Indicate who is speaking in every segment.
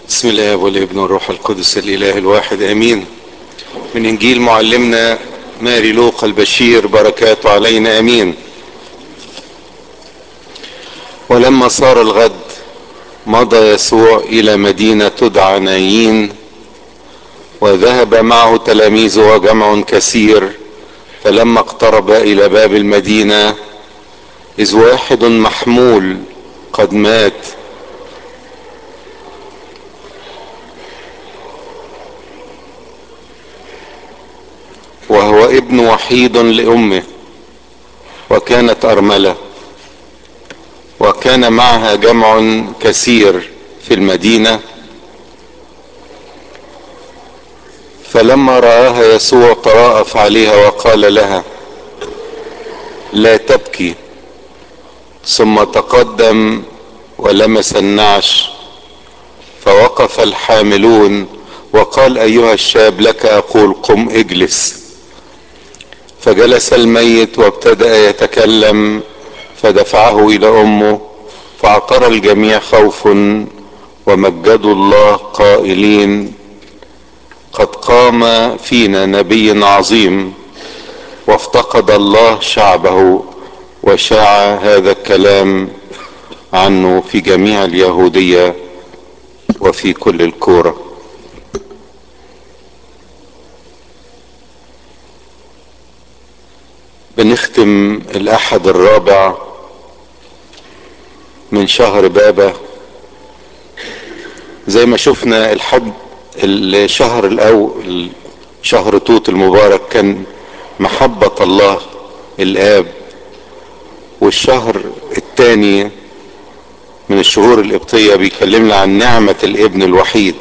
Speaker 1: بسم الله والابن والروح القدس الاله الواحد امين من انجيل معلمنا ماري لوقا البشير بركاته علينا امين ولما صار الغد مضى يسوع الى مدينه تدعى نايين وذهب معه تلاميذه وجمع كثير فلما اقترب الى باب المدينه اذ واحد محمول قد مات وهو ابن وحيد لامه وكانت ارمله وكان معها جمع كثير في المدينه فلما راها يسوع تراءف عليها وقال لها لا تبكي ثم تقدم ولمس النعش فوقف الحاملون وقال ايها الشاب لك اقول قم اجلس فجلس الميت وابتدا يتكلم فدفعه الى امه فاعترى الجميع خوف ومجدوا الله قائلين قد قام فينا نبي عظيم وافتقد الله شعبه وشاع هذا الكلام عنه في جميع اليهوديه وفي كل الكوره بنختم الاحد الرابع من شهر بابا زي ما شفنا الحد الشهر الاول شهر توت المبارك كان محبة الله الاب والشهر الثاني من الشهور القبطية بيكلمنا عن نعمة الابن الوحيد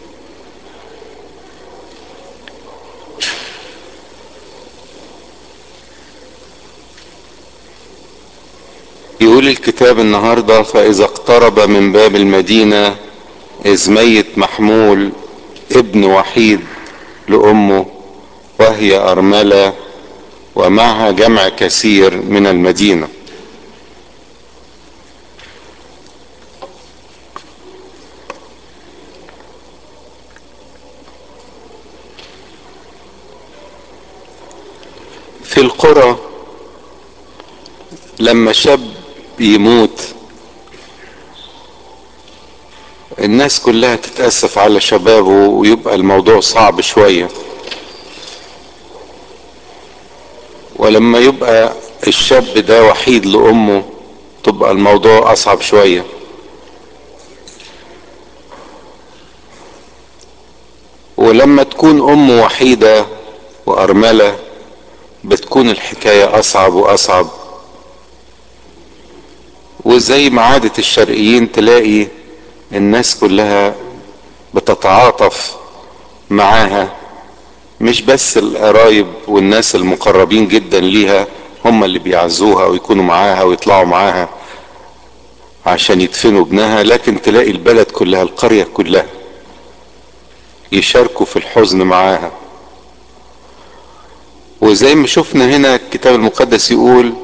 Speaker 1: يقول الكتاب النهاردة فإذا اقترب من باب المدينة إذ ميت محمول ابن وحيد لأمه وهي أرملة ومعها جمع كثير من المدينة في القرى لما شاب يموت الناس كلها تتأسف على شبابه ويبقى الموضوع صعب شوية ولما يبقى الشاب ده وحيد لأمه تبقى الموضوع أصعب شوية ولما تكون أم وحيدة وأرملة بتكون الحكاية أصعب وأصعب وزي ما عادة الشرقيين تلاقي الناس كلها بتتعاطف معاها مش بس القرايب والناس المقربين جدا ليها هم اللي بيعزوها ويكونوا معاها ويطلعوا معاها عشان يدفنوا ابنها لكن تلاقي البلد كلها القرية كلها يشاركوا في الحزن معاها وزي ما شفنا هنا الكتاب المقدس يقول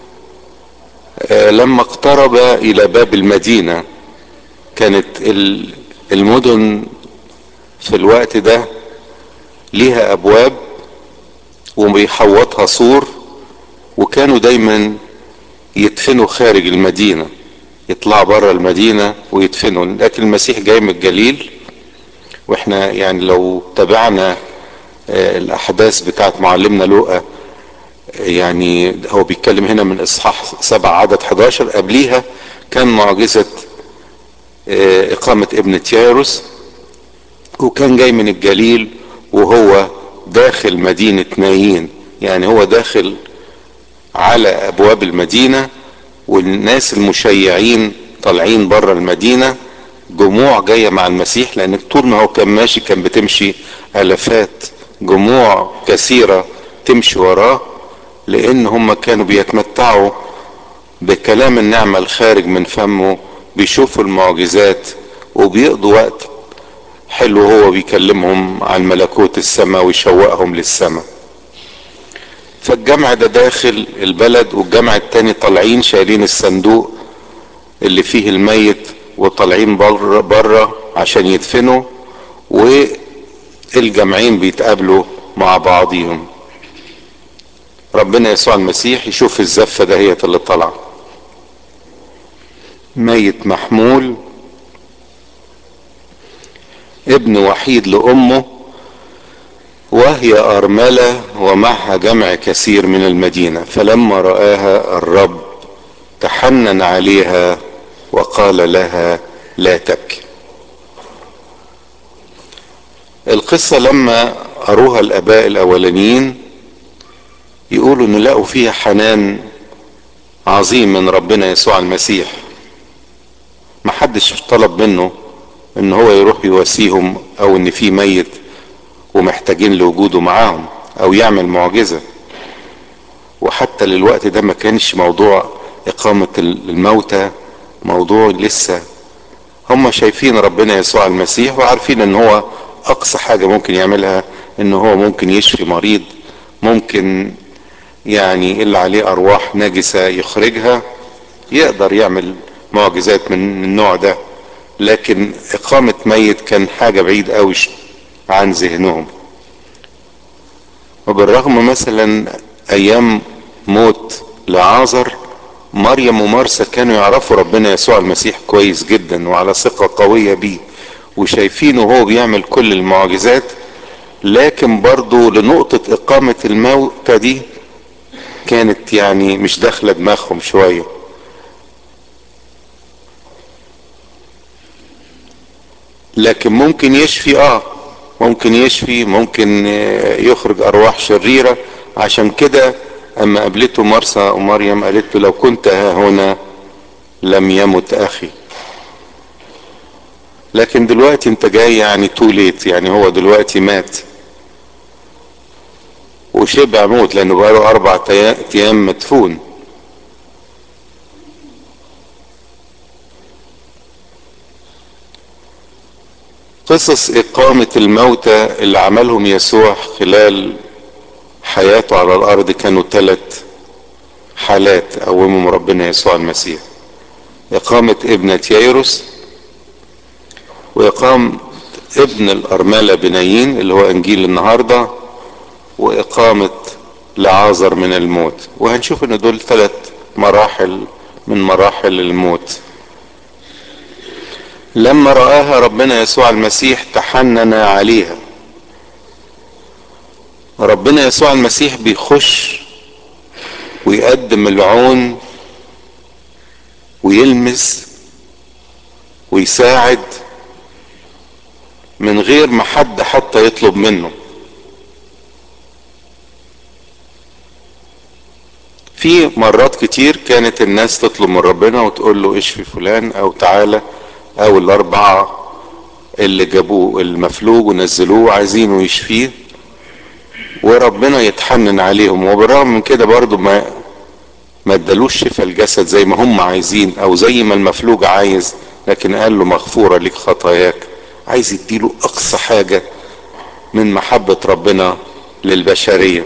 Speaker 1: لما اقترب الى باب المدينه كانت المدن في الوقت ده ليها ابواب وبيحوطها سور وكانوا دايما يدفنوا خارج المدينه يطلعوا بره المدينه ويدفنوا لكن المسيح جاي من الجليل واحنا يعني لو تابعنا الاحداث بتاعت معلمنا لوقا يعني هو بيتكلم هنا من اصحاح سبع عدد 11 قبليها كان معجزة اقامة ابن تياروس وكان جاي من الجليل وهو داخل مدينة نايين يعني هو داخل على ابواب المدينة والناس المشيعين طالعين بره المدينة جموع جاية مع المسيح لان طول ما هو كان ماشي كان بتمشي الافات جموع كثيرة تمشي وراه لان هم كانوا بيتمتعوا بكلام النعمة الخارج من فمه بيشوفوا المعجزات وبيقضوا وقت حلو هو بيكلمهم عن ملكوت السماء ويشوقهم للسماء فالجمع ده داخل البلد والجمع التاني طالعين شايلين الصندوق اللي فيه الميت وطالعين بره بره عشان يدفنوا والجمعين بيتقابلوا مع بعضهم ربنا يسوع المسيح يشوف الزفة دهيت اللي طالعة ميت محمول ابن وحيد لأمه وهي أرملة ومعها جمع كثير من المدينة فلما رآها الرب تحنن عليها وقال لها لا تبكي القصة لما قروها الآباء الأولانيين يقولوا إن لقوا فيها حنان عظيم من ربنا يسوع المسيح محدش طلب منه ان هو يروح يواسيهم او ان في ميت ومحتاجين لوجوده معاهم او يعمل معجزة وحتى للوقت ده ما كانش موضوع اقامة الموتى موضوع لسه هم شايفين ربنا يسوع المسيح وعارفين ان هو اقصى حاجة ممكن يعملها ان هو ممكن يشفي مريض ممكن يعني اللي عليه ارواح نجسة يخرجها يقدر يعمل معجزات من النوع ده لكن اقامة ميت كان حاجة بعيد قوي عن ذهنهم وبالرغم مثلا ايام موت لعازر مريم ومارسا كانوا يعرفوا ربنا يسوع المسيح كويس جدا وعلى ثقة قوية بيه وشايفينه هو بيعمل كل المعجزات لكن برضو لنقطة اقامة الموتى دي كانت يعني مش داخلة دماغهم شوية لكن ممكن يشفي اه ممكن يشفي ممكن يخرج ارواح شريرة عشان كده اما قابلته مرسى ومريم قالت له لو كنت ها هنا لم يمت اخي لكن دلوقتي انت جاي يعني توليت يعني هو دلوقتي مات وشبع موت لانه بقاله اربع ايام مدفون قصص إقامة الموتى اللي عملهم يسوع خلال حياته على الأرض كانوا ثلاث حالات قومهم ربنا يسوع المسيح إقامة ابنة ييروس وإقامة ابن الأرملة بنايين اللي هو إنجيل النهاردة وإقامة لعازر من الموت وهنشوف إن دول ثلاث مراحل من مراحل الموت لما رآها ربنا يسوع المسيح تحنن عليها ربنا يسوع المسيح بيخش ويقدم العون ويلمس ويساعد من غير ما حد حتى يطلب منه في مرات كتير كانت الناس تطلب من ربنا وتقول له اشفي فلان او تعالى او الاربعة اللي جابوه المفلوج ونزلوه عايزينه يشفيه وربنا يتحنن عليهم وبالرغم من كده برضو ما ما ادالوش شفاء الجسد زي ما هم عايزين او زي ما المفلوج عايز لكن قال له مغفورة لك خطاياك عايز يديله اقصى حاجة من محبة ربنا للبشرية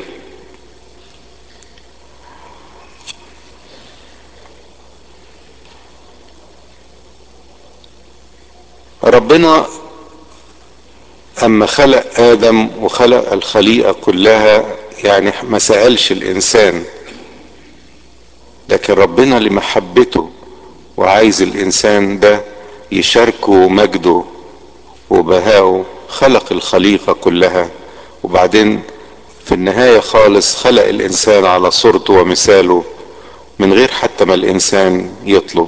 Speaker 1: ربنا اما خلق ادم وخلق الخليقة كلها يعني ما سألش الانسان لكن ربنا لمحبته وعايز الانسان ده يشاركه مجده وبهاءه خلق الخليقة كلها وبعدين في النهاية خالص خلق الانسان على صورته ومثاله من غير حتى ما الانسان يطلب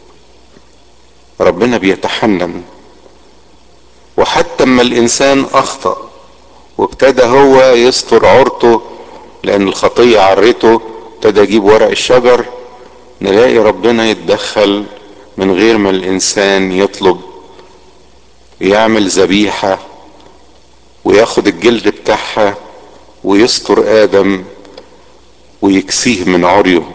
Speaker 1: ربنا بيتحنن وحتى اما الانسان اخطأ وابتدى هو يستر عورته لان الخطية عرته ابتدى يجيب ورق الشجر نلاقي ربنا يتدخل من غير ما الانسان يطلب يعمل ذبيحة وياخد الجلد بتاعها ويستر ادم ويكسيه من عريه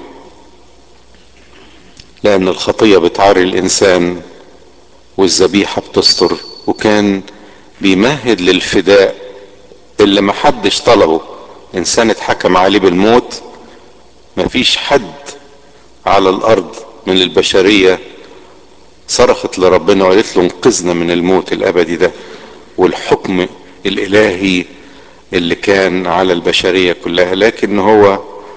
Speaker 1: لان الخطية بتعري الانسان والذبيحة بتستر وكان بيمهد للفداء اللي محدش طلبه انسان اتحكم عليه بالموت مفيش حد على الارض من البشرية صرخت لربنا وقالت له انقذنا من الموت الابدي ده والحكم الالهي اللي كان على البشرية كلها لكن هو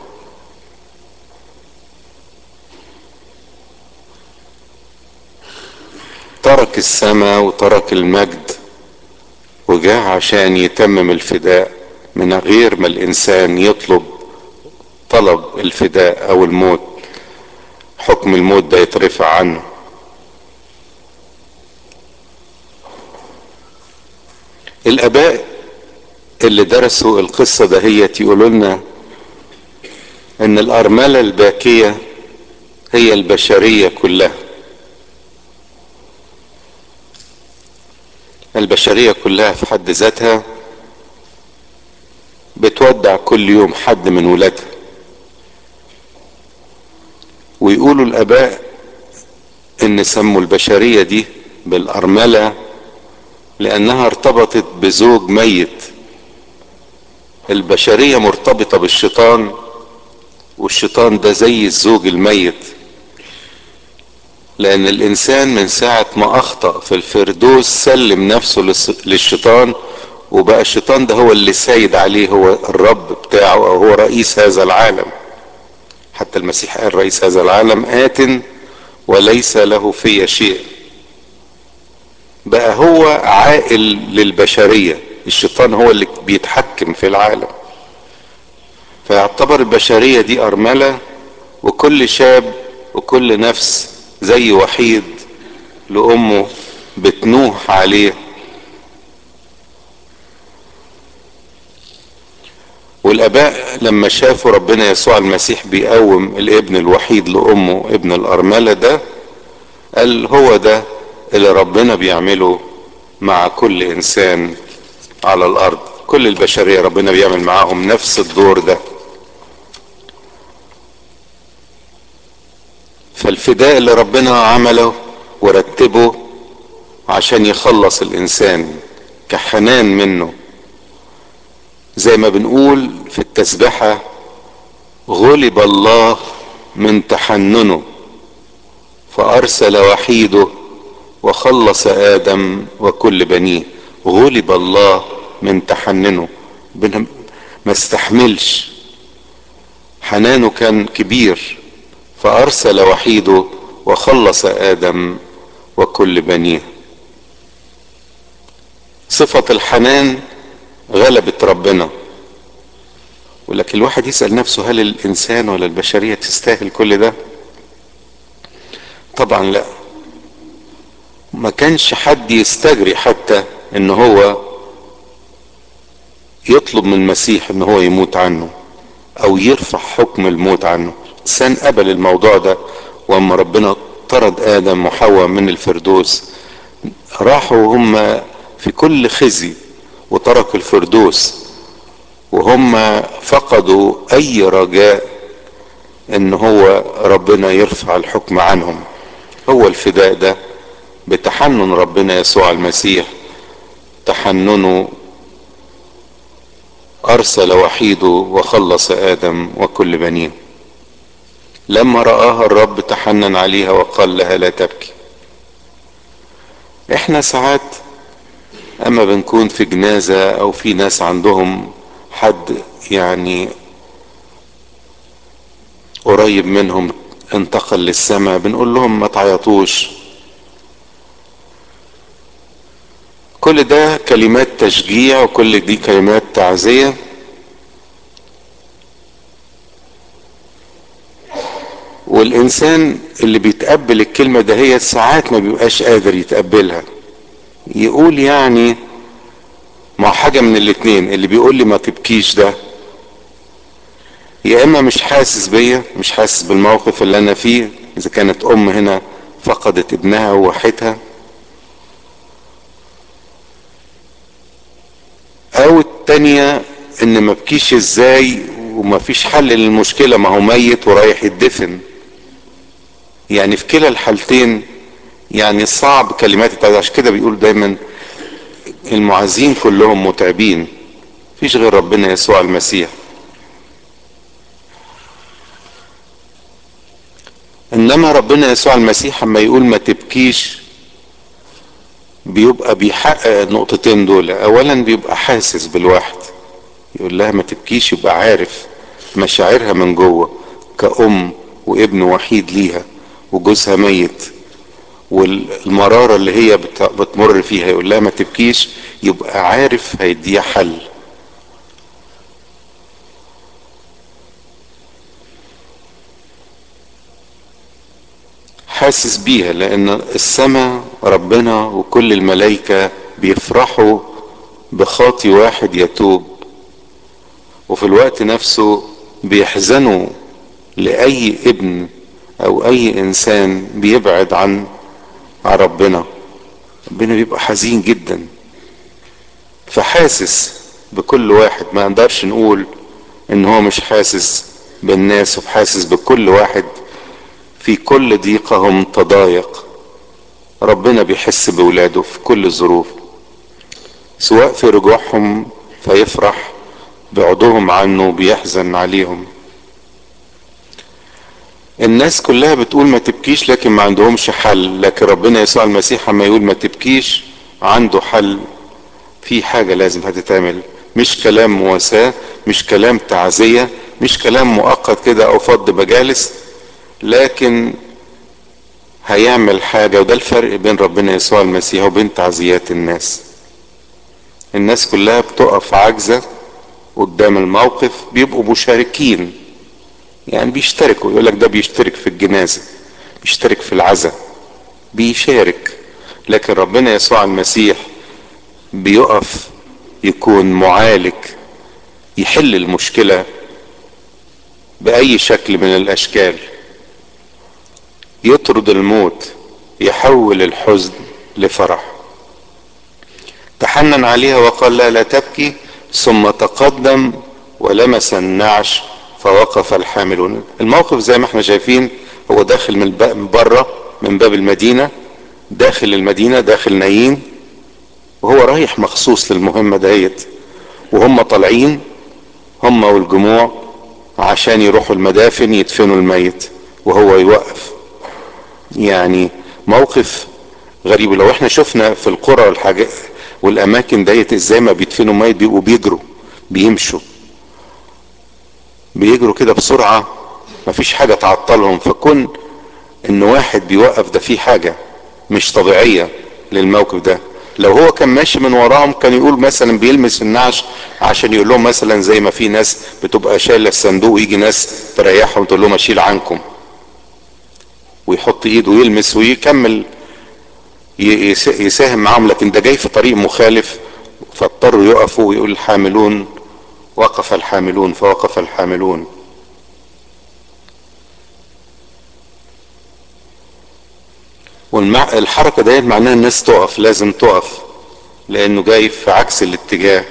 Speaker 1: ترك السماء وترك المجد وجاء عشان يتمم الفداء من غير ما الانسان يطلب طلب الفداء او الموت حكم الموت ده يترفع عنه الاباء اللي درسوا القصة دهيت يقولوا لنا ان الارملة الباكية هي البشرية كلها البشرية كلها في حد ذاتها بتودع كل يوم حد من ولادها ويقولوا الاباء ان سموا البشرية دي بالارملة لانها ارتبطت بزوج ميت البشرية مرتبطة بالشيطان والشيطان ده زي الزوج الميت لان الانسان من ساعة ما اخطأ في الفردوس سلم نفسه للشيطان وبقى الشيطان ده هو اللي سايد عليه هو الرب بتاعه او هو رئيس هذا العالم حتى المسيح قال رئيس هذا العالم آت وليس له في شيء بقى هو عائل للبشرية الشيطان هو اللي بيتحكم في العالم فيعتبر البشرية دي أرملة وكل شاب وكل نفس زي وحيد لأمه بتنوح عليه والاباء لما شافوا ربنا يسوع المسيح بيقوم الابن الوحيد لامه ابن الارمله ده قال هو ده اللي ربنا بيعمله مع كل انسان على الارض كل البشريه ربنا بيعمل معاهم نفس الدور ده فالفداء اللي ربنا عمله ورتبه عشان يخلص الانسان كحنان منه زي ما بنقول في التسبحة غلب الله من تحننه فأرسل وحيده وخلص آدم وكل بنيه غلب الله من تحننه ما استحملش حنانه كان كبير فأرسل وحيده وخلص آدم وكل بنيه صفة الحنان غلبت ربنا ولكن الواحد يسأل نفسه هل الإنسان ولا البشرية تستاهل كل ده طبعا لا ما كانش حد يستجري حتى ان هو يطلب من المسيح ان هو يموت عنه او يرفع حكم الموت عنه الانسان قبل الموضوع ده واما ربنا طرد ادم وحواء من الفردوس راحوا هم في كل خزي وتركوا الفردوس وهم فقدوا اي رجاء ان هو ربنا يرفع الحكم عنهم هو الفداء ده بتحنن ربنا يسوع المسيح تحننه ارسل وحيده وخلص ادم وكل بنيه لما رآها الرب تحنن عليها وقال لها لا تبكي احنا ساعات اما بنكون في جنازة او في ناس عندهم حد يعني قريب منهم انتقل للسماء بنقول لهم ما تعيطوش كل ده كلمات تشجيع وكل دي كلمات تعزية والانسان اللي بيتقبل الكلمة ده هي ساعات ما بيبقاش قادر يتقبلها يقول يعني ما حاجة من الاتنين اللي بيقول لي ما تبكيش ده يا اما مش حاسس بيا مش حاسس بالموقف اللي انا فيه اذا كانت ام هنا فقدت ابنها ووحدها او التانية ان ما بكيش ازاي وما فيش حل للمشكلة ما هو ميت ورايح يدفن يعني في كلا الحالتين يعني صعب كلمات التعزية عشان كده بيقول دايما المعازين كلهم متعبين فيش غير ربنا يسوع المسيح انما ربنا يسوع المسيح اما يقول ما تبكيش بيبقى بيحقق النقطتين دول اولا بيبقى حاسس بالواحد يقول لها ما تبكيش يبقى عارف مشاعرها من جوه كأم وابن وحيد ليها وجوزها ميت والمرارة اللي هي بتمر فيها يقول لها ما تبكيش يبقى عارف هيديها حل حاسس بيها لان السماء ربنا وكل الملائكة بيفرحوا بخاطي واحد يتوب وفي الوقت نفسه بيحزنوا لأي ابن أو أي إنسان بيبعد عن عن ربنا ربنا بيبقى حزين جدا فحاسس بكل واحد ما نقدرش نقول ان هو مش حاسس بالناس وحاسس بكل واحد في كل ضيقهم تضايق ربنا بيحس بولاده في كل الظروف سواء في رجوعهم فيفرح بعدهم عنه بيحزن عليهم الناس كلها بتقول ما تبكيش لكن ما عندهمش حل لكن ربنا يسوع المسيح اما يقول ما تبكيش عنده حل في حاجة لازم هتتعمل مش كلام مواساة مش كلام تعزية مش كلام مؤقت كده او فض مجالس لكن هيعمل حاجة وده الفرق بين ربنا يسوع المسيح وبين تعزيات الناس الناس كلها بتقف عاجزة قدام الموقف بيبقوا مشاركين يعني بيشتركوا يقول لك ده بيشترك في الجنازة بيشترك في العزاء بيشارك لكن ربنا يسوع المسيح بيقف يكون معالج يحل المشكلة بأي شكل من الأشكال يطرد الموت يحول الحزن لفرح تحنن عليها وقال لا لا تبكي ثم تقدم ولمس النعش فوقف الحاملون الموقف زي ما احنا شايفين هو داخل من بره من باب المدينة داخل المدينة داخل نايين وهو رايح مخصوص للمهمة دهيت وهم طالعين هم والجموع عشان يروحوا المدافن يدفنوا الميت وهو يوقف يعني موقف غريب لو احنا شفنا في القرى والحاجات والاماكن ديت ازاي ما بيدفنوا ميت بيبقوا بيجروا بيمشوا بيجروا كده بسرعة مفيش حاجة تعطلهم فكون ان واحد بيوقف ده فيه حاجة مش طبيعية للموقف ده لو هو كان ماشي من وراهم كان يقول مثلا بيلمس النعش عشان يقول لهم مثلا زي ما في ناس بتبقى شايله الصندوق ويجي ناس تريحهم تقول لهم اشيل عنكم ويحط ايده ويلمس ويكمل يساهم معاهم لكن ده جاي في طريق مخالف فاضطروا يقفوا ويقول الحاملون وقف الحاملون فوقف الحاملون والحركة ديت معناها الناس تقف لازم تقف لانه جاي في عكس الاتجاه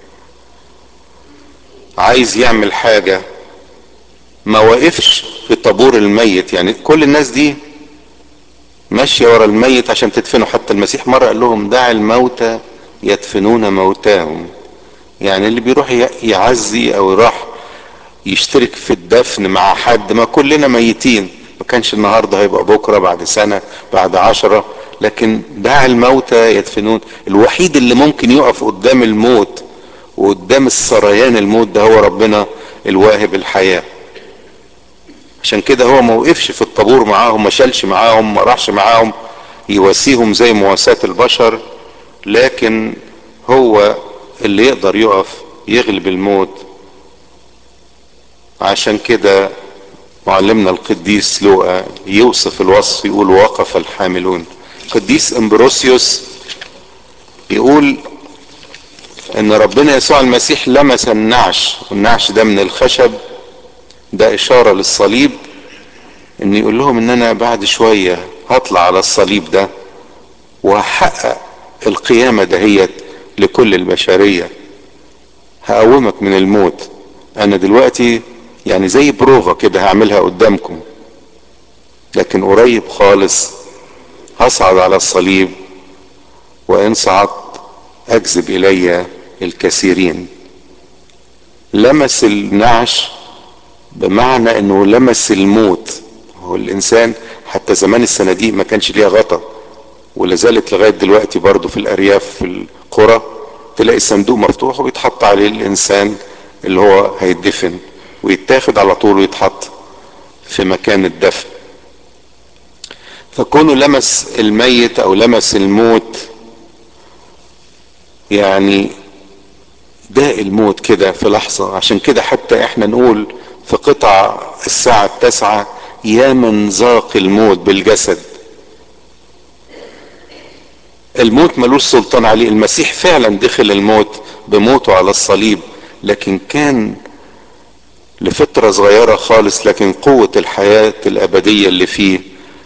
Speaker 1: عايز يعمل حاجة ما وقفش في طابور الميت يعني كل الناس دي ماشية ورا الميت عشان تدفنه حتى المسيح مرة قال لهم دع الموتى يدفنون موتاهم يعني اللي بيروح يعزي او راح يشترك في الدفن مع حد ما كلنا ميتين ما كانش النهاردة هيبقى بكرة بعد سنة بعد عشرة لكن دع الموتى يدفنون الوحيد اللي ممكن يقف قدام الموت وقدام السريان الموت ده هو ربنا الواهب الحياة عشان كده هو ما وقفش في الطابور معاهم ما شالش معاهم ما راحش معاهم يواسيهم زي مواساة البشر لكن هو اللي يقدر يقف يغلب الموت عشان كده معلمنا القديس لوقا يوصف الوصف يقول وقف الحاملون قديس امبروسيوس يقول ان ربنا يسوع المسيح لمس النعش والنعش ده من الخشب ده اشارة للصليب ان يقول لهم ان انا بعد شوية هطلع على الصليب ده وهحقق القيامة دهيت لكل البشرية هقومك من الموت انا دلوقتي يعني زي بروفا كده هعملها قدامكم لكن قريب خالص هصعد على الصليب وان صعدت اجذب الي الكثيرين لمس النعش بمعنى انه لمس الموت هو الانسان حتى زمان الصناديق ما كانش ليها غطا ولا زالت لغايه دلوقتي برضه في الارياف في القرى تلاقي الصندوق مفتوح وبيتحط عليه الانسان اللي هو هيدفن ويتاخد على طول ويتحط في مكان الدفن فكونه لمس الميت او لمس الموت يعني داء الموت كده في لحظة عشان كده حتى احنا نقول في قطع الساعة التاسعة يا من ذاق الموت بالجسد الموت ملوش سلطان عليه المسيح فعلا دخل الموت بموته على الصليب لكن كان لفترة صغيرة خالص لكن قوة الحياة الأبدية اللي فيه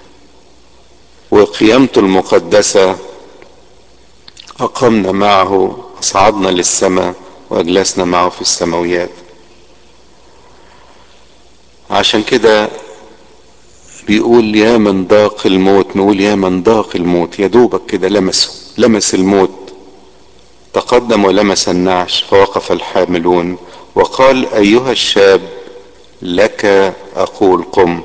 Speaker 1: وقيامته المقدسة أقمنا معه صعدنا للسماء وأجلسنا معه في السماويات عشان كده بيقول يا من ضاق الموت نقول يا من ضاق الموت يا دوبك كده لمسه لمس الموت تقدم ولمس النعش فوقف الحاملون وقال ايها الشاب لك اقول قم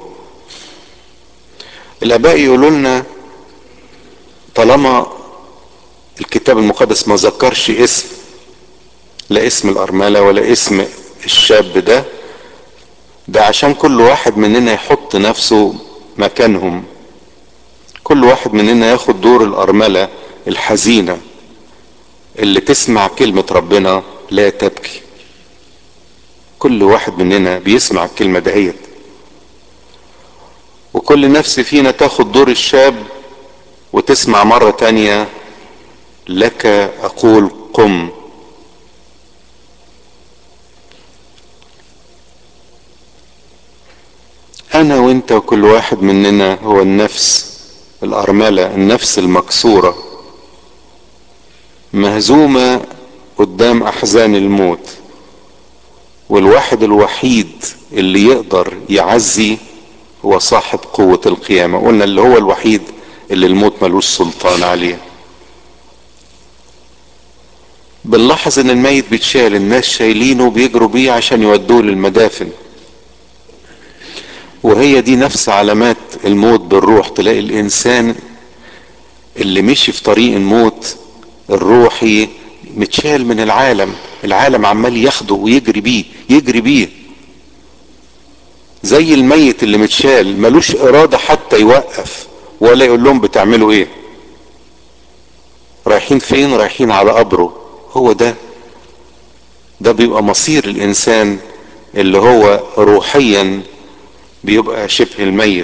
Speaker 1: الاباء يقولوا لنا طالما الكتاب المقدس ما ذكرش اسم لا اسم الارمله ولا اسم الشاب ده ده عشان كل واحد مننا يحط نفسه مكانهم كل واحد مننا ياخد دور الارمله الحزينه اللي تسمع كلمه ربنا لا تبكي كل واحد مننا بيسمع الكلمه دهيت وكل نفس فينا تاخد دور الشاب وتسمع مرة تانية لك أقول قم أنا وأنت وكل واحد مننا هو النفس الأرملة النفس المكسورة مهزومة قدام أحزان الموت والواحد الوحيد اللي يقدر يعزي هو صاحب قوة القيامة قلنا اللي هو الوحيد اللي الموت ملوش سلطان عليه بنلاحظ ان الميت بيتشال الناس شايلينه بيجروا بيه عشان يودوه للمدافن وهي دي نفس علامات الموت بالروح تلاقي الانسان اللي مشي في طريق الموت الروحي متشال من العالم العالم عمال ياخده ويجري بيه يجري بيه زي الميت اللي متشال ملوش ارادة حتى يوقف ولا يقول لهم بتعملوا ايه رايحين فين رايحين على قبره هو ده ده بيبقى مصير الانسان اللي هو روحيا بيبقى شبه الميت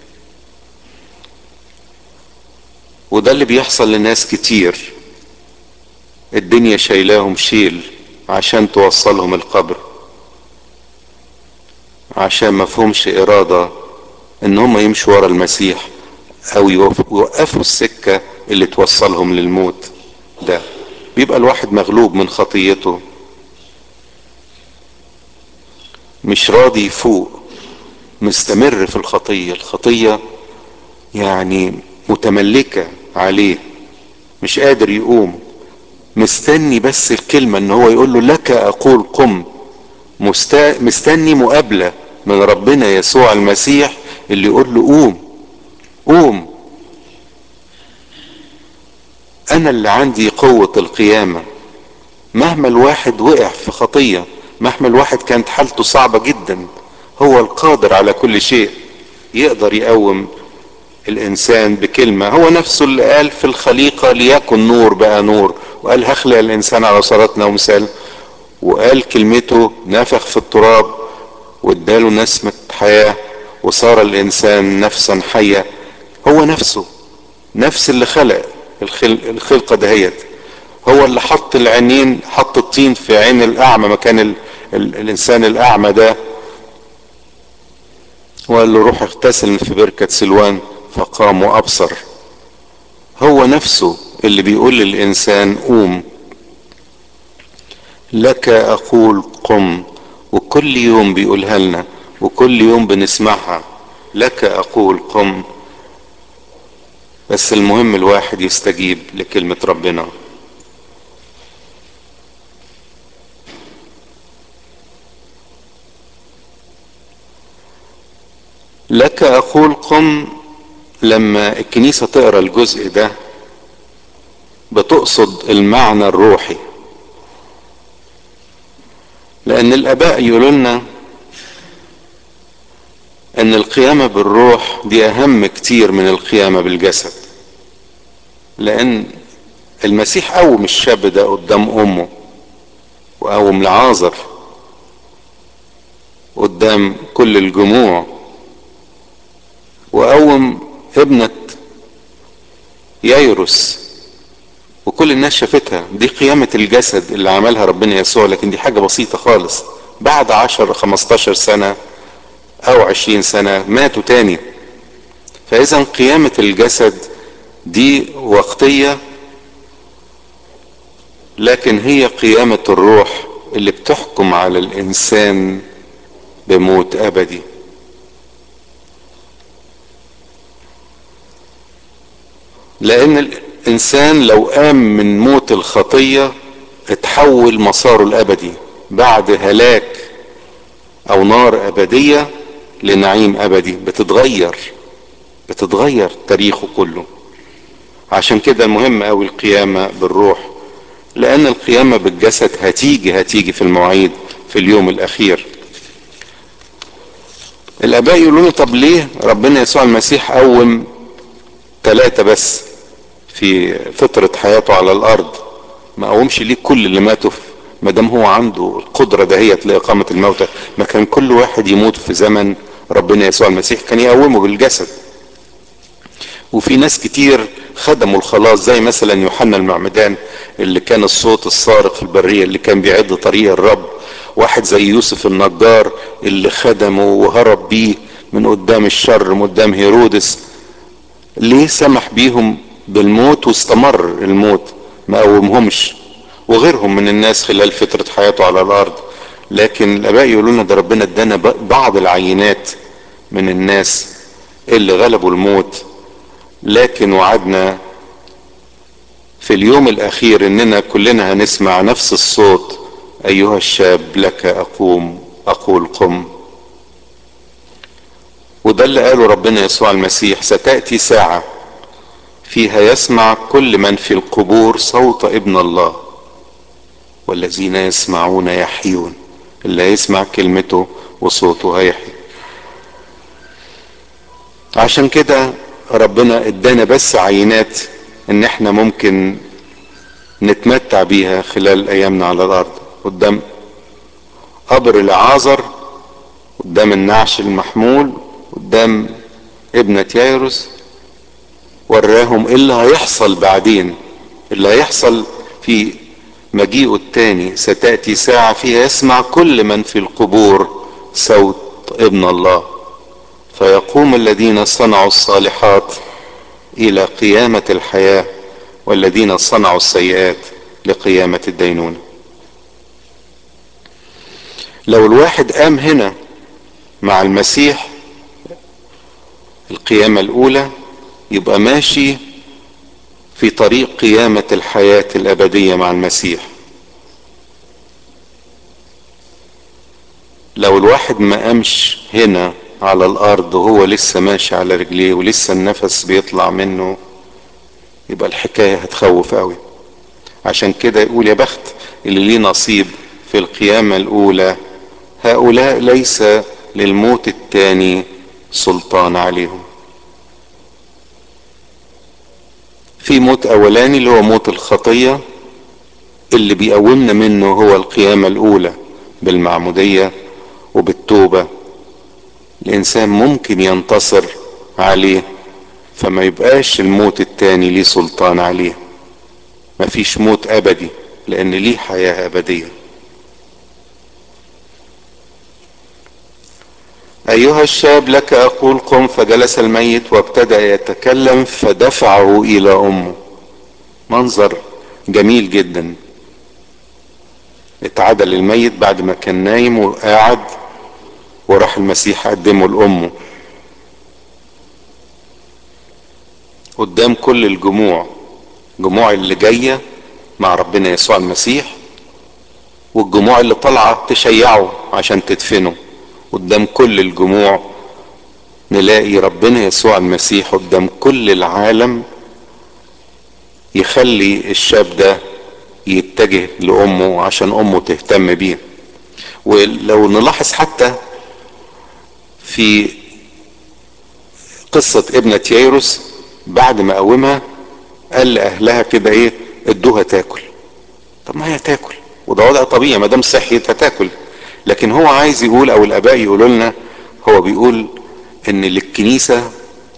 Speaker 1: وده اللي بيحصل لناس كتير الدنيا شايلاهم شيل عشان توصلهم القبر عشان مفهومش ارادة ان هم يمشوا ورا المسيح او يوقفوا السكة اللي توصلهم للموت ده بيبقى الواحد مغلوب من خطيته مش راضي يفوق مستمر في الخطية الخطية يعني متملكة عليه مش قادر يقوم مستني بس الكلمة ان هو يقول له لك اقول قم مستني مقابلة من ربنا يسوع المسيح اللي يقول له قوم قوم انا اللي عندي قوة القيامة مهما الواحد وقع في خطية مهما الواحد كانت حالته صعبة جدا هو القادر على كل شيء يقدر يقوم الانسان بكلمة هو نفسه اللي قال في الخليقة ليكن نور بقى نور وقال هخلق الانسان على صورتنا ومثال وقال كلمته نفخ في التراب واداله نسمة حياة وصار الانسان نفسا حية هو نفسه نفس اللي خلق الخلقة دهيت هو اللي حط العينين حط الطين في عين الاعمى مكان ال ال الانسان الاعمى ده وقال له روح اغتسل في بركة سلوان فقام وابصر هو نفسه اللي بيقول للانسان قوم لك اقول قم وكل يوم بيقولها لنا وكل يوم بنسمعها لك اقول قم بس المهم الواحد يستجيب لكلمة ربنا لك اقول قم لما الكنيسة تقرا الجزء ده بتقصد المعنى الروحي لان الاباء يقولوا لنا ان القيامة بالروح دي اهم كتير من القيامة بالجسد لان المسيح قوم الشاب ده قدام امه وقوم لعازر قدام كل الجموع وقوم ابنة يايروس وكل الناس شافتها دي قيامة الجسد اللي عملها ربنا يسوع لكن دي حاجة بسيطة خالص بعد عشر خمستاشر سنة او عشرين سنة ماتوا تاني فاذا قيامة الجسد دي وقتية لكن هي قيامة الروح اللي بتحكم على الانسان بموت ابدي لان الانسان لو قام من موت الخطية اتحول مساره الابدي بعد هلاك او نار ابدية لنعيم ابدي بتتغير بتتغير تاريخه كله عشان كده مهم اوي القيامة بالروح لان القيامة بالجسد هتيجي هتيجي في المواعيد في اليوم الاخير الاباء يقولون طب ليه ربنا يسوع المسيح قوم ثلاثة بس في فترة حياته على الارض ما قومش ليه كل اللي ماتوا ما دام هو عنده القدرة دهيت لإقامة الموتى ما كان كل واحد يموت في زمن ربنا يسوع المسيح كان يقومه بالجسد وفي ناس كتير خدموا الخلاص زي مثلا يوحنا المعمدان اللي كان الصوت الصارخ في البرية اللي كان بيعد طريق الرب واحد زي يوسف النجار اللي خدمه وهرب بيه من قدام الشر من قدام هيرودس ليه سمح بيهم بالموت واستمر الموت ما قومهمش وغيرهم من الناس خلال فترة حياته على الارض لكن الاباء يقولون لنا ده ربنا ادانا بعض العينات من الناس اللي غلبوا الموت لكن وعدنا في اليوم الاخير اننا كلنا هنسمع نفس الصوت ايها الشاب لك اقوم اقول قم وده اللي قاله ربنا يسوع المسيح ستأتي ساعة فيها يسمع كل من في القبور صوت ابن الله والذين يسمعون يحيون اللي هيسمع كلمته وصوته هيحيي عشان كده ربنا ادانا بس عينات ان احنا ممكن نتمتع بيها خلال ايامنا على الارض قدام قبر العازر قدام النعش المحمول قدام ابنة يايروس وراهم ايه اللي هيحصل بعدين اللي هيحصل في مجيئه التاني ستأتي ساعة فيها يسمع كل من في القبور صوت ابن الله فيقوم الذين صنعوا الصالحات الى قيامة الحياة والذين صنعوا السيئات لقيامة الدينونة لو الواحد قام هنا مع المسيح القيامة الاولى يبقى ماشي في طريق قيامة الحياة الابدية مع المسيح لو الواحد ما قامش هنا على الارض وهو لسه ماشي على رجليه ولسه النفس بيطلع منه يبقى الحكاية هتخوف قوي عشان كده يقول يا بخت اللي ليه نصيب في القيامة الاولى هؤلاء ليس للموت الثاني سلطان عليهم في موت اولاني اللي هو موت الخطية اللي بيقومنا منه هو القيامة الاولى بالمعمودية وبالتوبة الانسان ممكن ينتصر عليه فما يبقاش الموت التاني ليه سلطان عليه مفيش موت ابدي لان ليه حياة ابدية ايها الشاب لك اقول قم فجلس الميت وابتدأ يتكلم فدفعه الى امه منظر جميل جدا اتعدل الميت بعد ما كان نايم وقاعد وراح المسيح قدمه لامه قدام كل الجموع الجموع اللي جايه مع ربنا يسوع المسيح والجموع اللي طالعه تشيعه عشان تدفنه قدام كل الجموع نلاقي ربنا يسوع المسيح قدام كل العالم يخلي الشاب ده يتجه لامه عشان امه تهتم بيه ولو نلاحظ حتى في قصة ابنة ييروس بعد ما قومها قال لأهلها كده ايه ادوها تاكل طب ما هي تاكل وده وضع طبيعي ما دام صحيت هتاكل لكن هو عايز يقول او الاباء يقولوا لنا هو بيقول ان للكنيسة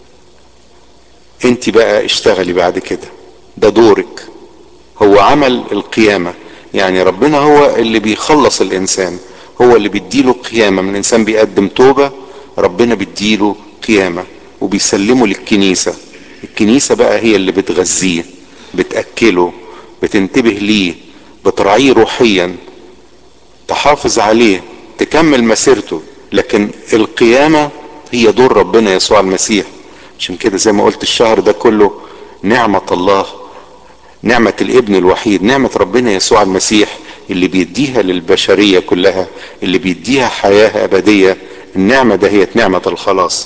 Speaker 1: انت بقى اشتغلي بعد كده ده دورك هو عمل القيامة يعني ربنا هو اللي بيخلص الانسان هو اللي بيديله قيامة من الانسان بيقدم توبة ربنا بيديله قيامة وبيسلمه للكنيسة الكنيسة بقى هي اللي بتغذيه بتأكله بتنتبه ليه بتراعيه روحيا تحافظ عليه تكمل مسيرته لكن القيامة هي دور ربنا يسوع المسيح عشان كده زي ما قلت الشهر ده كله نعمة الله نعمة الابن الوحيد نعمة ربنا يسوع المسيح اللي بيديها للبشرية كلها اللي بيديها حياة أبدية النعمة ده هي نعمة الخلاص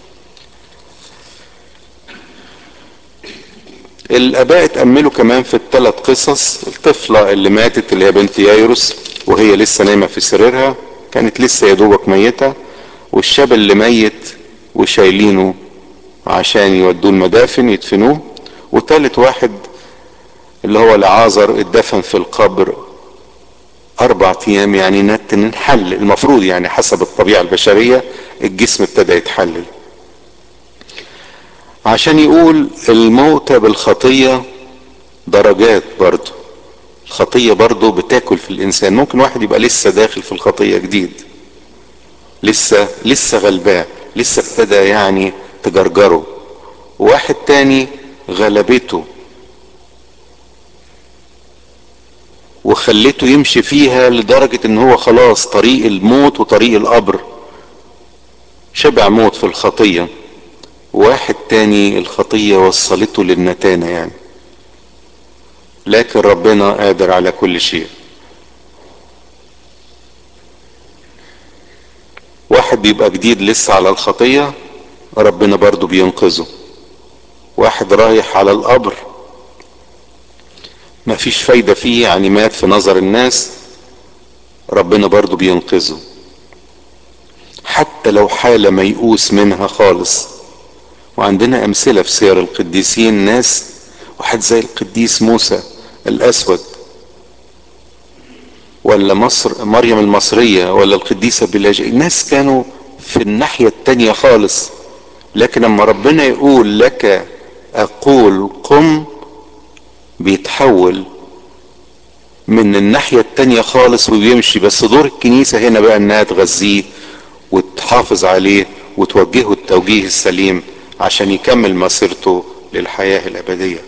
Speaker 1: الاباء اتأملوا كمان في الثلاث قصص الطفلة اللي ماتت اللي هي بنت يايروس وهي لسه نايمة في سريرها كانت لسه يا دوبك ميتة والشاب اللي ميت وشايلينه عشان يودوه المدافن يدفنوه وثالث واحد اللي هو لعازر اتدفن في القبر اربع ايام يعني نت نحل المفروض يعني حسب الطبيعة البشرية الجسم ابتدى يتحلل عشان يقول الموتى بالخطية درجات برضه الخطية برضه بتاكل في الانسان ممكن واحد يبقى لسه داخل في الخطية جديد لسه لسه غلباه لسه ابتدى يعني تجرجره واحد تاني غلبته وخليته يمشي فيها لدرجة ان هو خلاص طريق الموت وطريق القبر شبع موت في الخطية واحد تاني الخطية وصلته للنتانة يعني لكن ربنا قادر على كل شيء واحد بيبقى جديد لسه على الخطية ربنا برضو بينقذه واحد رايح على القبر ما فيش فايدة فيه يعني مات في نظر الناس ربنا برضو بينقذه حتى لو حالة ميؤوس منها خالص وعندنا امثلة في سير القديسين ناس واحد زي القديس موسى الاسود ولا مصر مريم المصرية ولا القديسة بلاج الناس كانوا في الناحية التانية خالص لكن لما ربنا يقول لك اقول قم بيتحول من الناحية التانية خالص وبيمشي بس دور الكنيسة هنا بقى انها تغذيه وتحافظ عليه وتوجهه التوجيه السليم عشان يكمل مسيرته للحياة الأبدية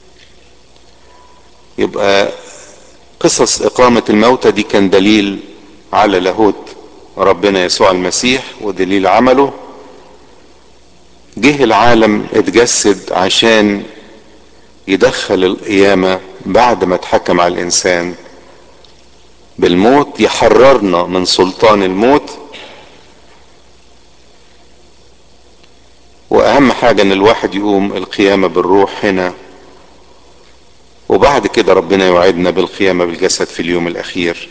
Speaker 1: يبقى قصص إقامة الموتى دي كان دليل على لاهوت ربنا يسوع المسيح ودليل عمله جه العالم اتجسد عشان يدخل القيامة بعد ما اتحكم على الإنسان بالموت يحررنا من سلطان الموت واهم حاجة ان الواحد يقوم القيامة بالروح هنا وبعد كده ربنا يوعدنا بالقيامة بالجسد في اليوم الاخير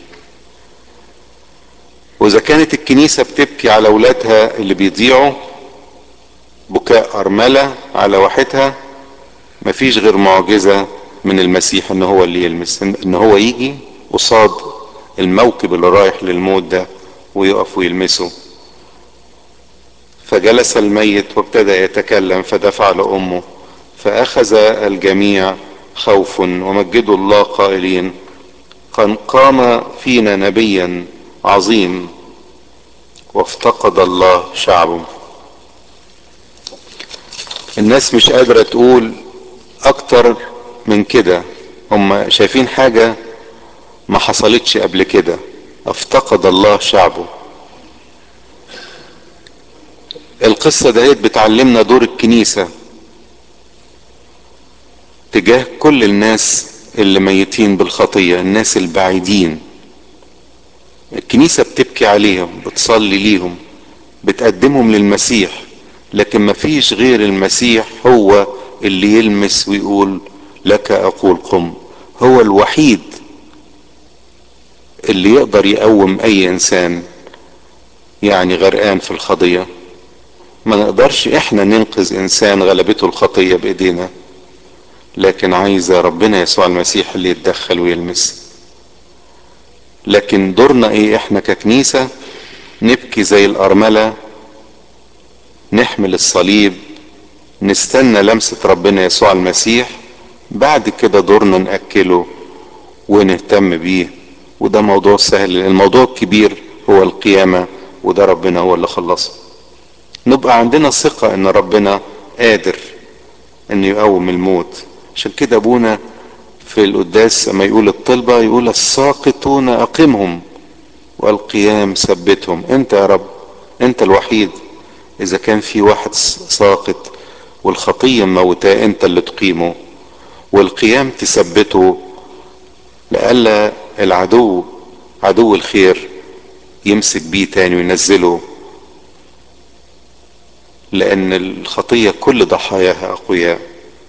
Speaker 1: واذا كانت الكنيسة بتبكي على اولادها اللي بيضيعوا بكاء ارملة على واحدها مفيش غير معجزة من المسيح ان هو اللي يلمس ان هو يجي قصاد الموكب اللي رايح للموت ده ويقف ويلمسه فجلس الميت وابتدى يتكلم فدفع لامه فاخذ الجميع خوف ومجدوا الله قائلين قد قام فينا نبيا عظيم وافتقد الله شعبه الناس مش قادرة تقول اكتر من كده هم شايفين حاجة ما حصلتش قبل كده افتقد الله شعبه القصة دهيت بتعلمنا دور الكنيسة تجاه كل الناس اللي ميتين بالخطية الناس البعيدين الكنيسة بتبكي عليهم بتصلي ليهم بتقدمهم للمسيح لكن ما فيش غير المسيح هو اللي يلمس ويقول لك اقول قم هو الوحيد اللي يقدر يقوم اي انسان يعني غرقان في الخطيه ما نقدرش احنا ننقذ انسان غلبته الخطيه بايدينا لكن عايزه ربنا يسوع المسيح اللي يتدخل ويلمس لكن دورنا ايه احنا ككنيسه نبكي زي الارمله نحمل الصليب نستنى لمسه ربنا يسوع المسيح بعد كده دورنا ناكله ونهتم بيه وده موضوع سهل الموضوع الكبير هو القيامه وده ربنا هو اللي خلصه نبقى عندنا ثقه ان ربنا قادر انه يقوم الموت عشان كده ابونا في القداس لما يقول الطلبة يقول الساقطون أقمهم والقيام ثبتهم أنت يا رب أنت الوحيد إذا كان في واحد ساقط والخطية موتاه أنت اللي تقيمه والقيام تثبته لئلا العدو عدو الخير يمسك بيه تاني وينزله لأن الخطية كل ضحاياها أقوياء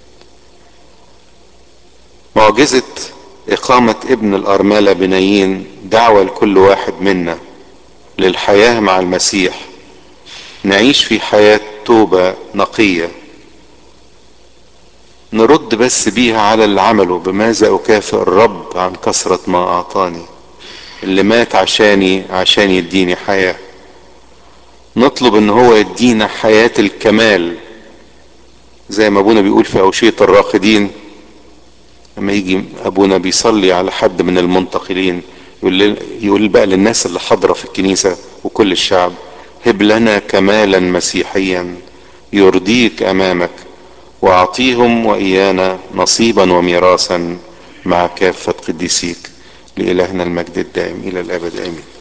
Speaker 1: معجزة إقامة ابن الأرملة بنايين دعوة لكل واحد منا للحياة مع المسيح نعيش في حياة توبة نقية نرد بس بيها على اللي عمله بماذا أكافئ الرب عن كثرة ما أعطاني اللي مات عشاني عشان يديني حياة نطلب ان هو يدينا حياة الكمال زي ما ابونا بيقول في أوشية الراقدين لما يجي ابونا بيصلي على حد من المنتقلين يقول, يقول بقى للناس اللي حاضره في الكنيسه وكل الشعب هب لنا كمالا مسيحيا يرضيك امامك واعطيهم وايانا نصيبا وميراثا مع كافه قديسيك لالهنا المجد الدائم الى الابد امين